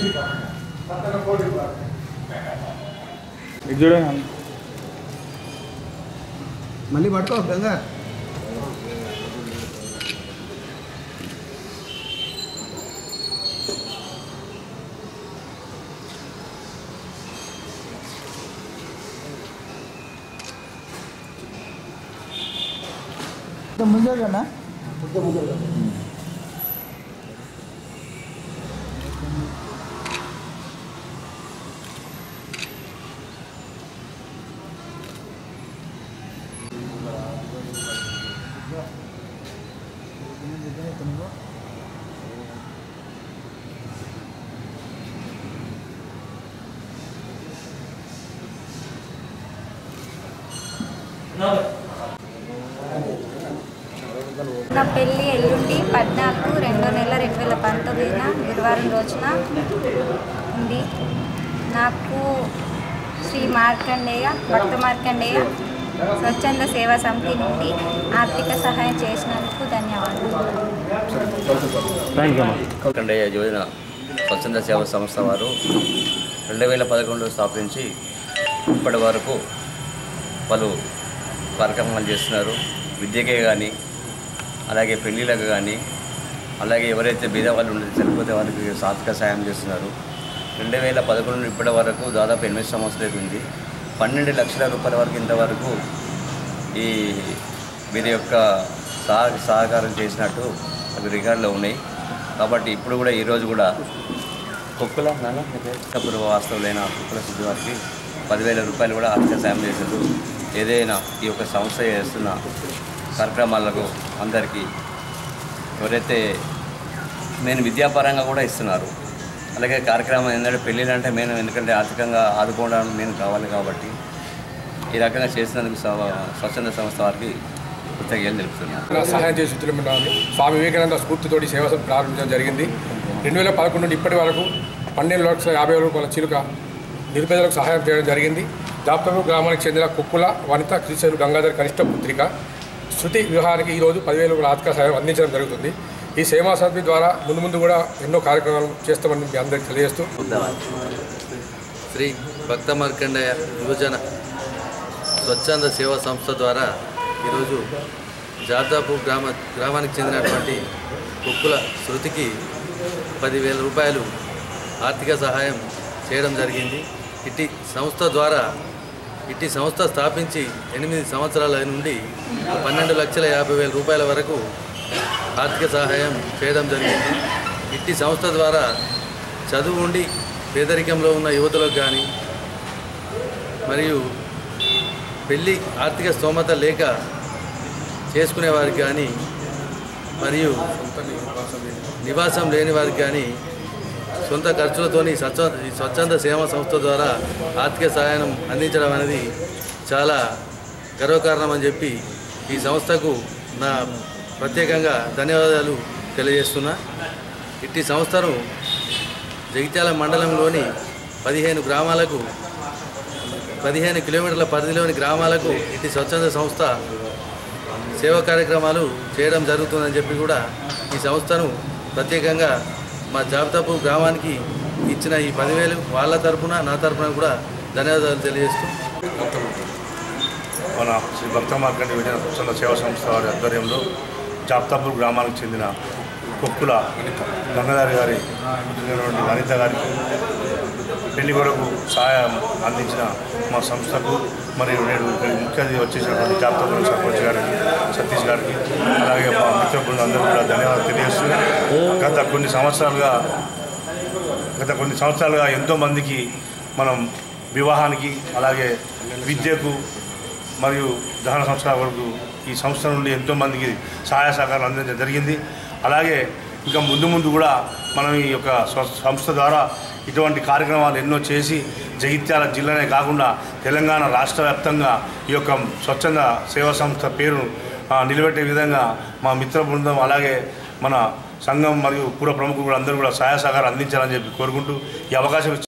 ఇది చూడండి మళ్ళీ పట్టుకో గంగా ముందుగా నా పెళ్ళి ఎల్లుండి పద్నాలుగు రెండో నెల రెండు వేల పంతొమ్మిదిన గురువారం రోజున ఉంది నాకు శ్రీ మార్కండేయ భక్త మార్కండేయ స్వచ్ఛంద సేవా సమితి నుండి ఆర్థిక సహాయం చేసినందుకు ధన్యవాదాలు థ్యాంక్ యూ అమ్మా కండయ్య యోజన స్వచ్ఛంద సేవా సంస్థ వారు రెండు వేల పదకొండులో స్థాపించి ఇప్పటి వరకు పలు కార్యక్రమాలు చేస్తున్నారు విద్యకే కానీ అలాగే పెళ్ళిళ్ళకు కానీ అలాగే ఎవరైతే బీద వాళ్ళు ఉండే చనిపోతే వాళ్ళకి సార్థక సాయం చేస్తున్నారు రెండు వేల పదకొండు ఇప్పటి వరకు దాదాపు ఎనిమిది సంవత్సరాలు ఉంది పన్నెండు లక్షల రూపాయల వరకు ఇంతవరకు ఈ వీరి యొక్క సహ సహకారం చేసినట్టు అవి రికార్డులో ఉన్నాయి కాబట్టి ఇప్పుడు కూడా ఈరోజు కూడా కుక్కల నాన్న వాస్తవులైన కుక్కల శుద్ధి వారికి పదివేల రూపాయలు కూడా ఆర్థిక సాయం చేశారు ఏదైనా ఈ యొక్క సంస్థ చేస్తున్న కార్యక్రమాలకు అందరికీ ఎవరైతే నేను విద్యాపరంగా కూడా ఇస్తున్నారు అలాగే కార్యక్రమం ఏంటంటే పెళ్ళిళ్ళు అంటే మేము ఎందుకంటే ఆర్థికంగా ఆదుకోవడానికి నేను కావాలి కాబట్టి ఈ రకంగా చేసినందుకు స్వ- స్వచ్ఛంద సంస్థ వారికి కృతజ్ఞతలు తెలుపుతున్నాను నా సహాయం చేసి ఉండాలని స్వామి వివేకానంద స్ఫూర్తితోటి సేవ ప్రారంభించడం జరిగింది రెండు వేల పదకొండు నుండి ఇప్పటి వరకు పన్నెండు లక్షల యాభై వేల రూపాయల చిలుక నిరుపేదలకు సహాయం చేయడం జరిగింది దాప్తపు గ్రామానికి చెందిన కుక్కుల వనిత క్రీశ్వరు గంగాధర్ కనిష్ట పుత్రిక శృతి వివాహానికి ఈరోజు పదివేల రూపాయల ఆర్థిక సహాయం అందించడం జరుగుతుంది ఈ సేవా సమితి ద్వారా ముందు ముందు కూడా ఎన్నో కార్యక్రమాలు చేస్తామని మీ అందరికీ తెలియజేస్తూ శ్రీ భక్త మార్కండేయ యువజన స్వచ్ఛంద సేవా సంస్థ ద్వారా ఈరోజు జార్దాపూర్ గ్రామ గ్రామానికి చెందినటువంటి కుక్కుల శృతికి పదివేల రూపాయలు ఆర్థిక సహాయం చేయడం జరిగింది ఇట్టి సంస్థ ద్వారా ఇట్టి సంస్థ స్థాపించి ఎనిమిది సంవత్సరాల నుండి పన్నెండు లక్షల యాభై వేల రూపాయల వరకు ఆర్థిక సహాయం చేయడం జరిగింది ఇట్టి సంస్థ ద్వారా చదువు ఉండి పేదరికంలో ఉన్న యువతులకు కానీ మరియు పెళ్ళి ఆర్థిక స్తోమత లేక చేసుకునే వారికి కానీ మరియు నివాసం లేని వారికి కానీ సొంత ఖర్చులతోని స్వచ్ఛ ఈ స్వచ్ఛంద సేవా సంస్థ ద్వారా ఆర్థిక సహాయం అందించడం అనేది చాలా గర్వకారణం అని చెప్పి ఈ సంస్థకు నా ప్రత్యేకంగా ధన్యవాదాలు తెలియజేస్తున్నా ఇట్టి సంస్థను జగిత్యాల మండలంలోని పదిహేను గ్రామాలకు పదిహేను కిలోమీటర్ల పరిధిలోని గ్రామాలకు ఇటు స్వచ్ఛంద సంస్థ సేవా కార్యక్రమాలు చేయడం జరుగుతుందని చెప్పి కూడా ఈ సంస్థను ప్రత్యేకంగా మా జాబితాపు గ్రామానికి ఇచ్చిన ఈ పదివేలు వాళ్ళ తరపున నా తరపున కూడా ధన్యవాదాలు తెలియజేస్తూ మన శ్రీ భక్త మార్కండ విజయ స్వచ్ఛంద సేవా సంస్థ వారి ఆధ్వర్యంలో జాప్తాపూర్ గ్రామానికి చెందిన కొక్కుల గంగాధారి గారి పుట్టినటువంటి వనిత గారికి పెళ్లి కొరకు సహాయం అందించిన మా సంస్థకు మరియు నేడు ఇక్కడికి ముఖ్య అతిథి వచ్చేసినటువంటి జాప్తాపూర్ సర్పంచ్ గారికి సతీష్ గారికి అలాగే మా మిత్ర బృందం అందరూ కూడా ధన్యవాదాలు తెలియజేస్తున్నాం గత కొన్ని సంవత్సరాలుగా గత కొన్ని సంవత్సరాలుగా ఎంతోమందికి మనం వివాహానికి అలాగే విద్యకు మరియు దహన సంస్కారం వరకు ఈ సంస్థ నుండి ఎంతోమందికి సహాయ సహకారాలు అందించడం జరిగింది అలాగే ఇంకా ముందు ముందు కూడా మనం ఈ యొక్క స్వ- సంస్థ ద్వారా ఇటువంటి కార్యక్రమాలు ఎన్నో చేసి జగిత్యాల జిల్లానే కాకుండా తెలంగాణ రాష్ట్ర వ్యాప్తంగా ఈ యొక్క స్వచ్ఛంద సేవా సంస్థ పేరు ఆ, నిలబెట్టే విధంగా మా మిత్ర బృందం అలాగే మన సంఘం మరియు పూర్వ ప్రముఖులు కూడా అందరూ కూడా సహాయ సహకారం అందించాలని చెప్పి కోరుకుంటూ ఈ అవకాశం ఇచ్చిన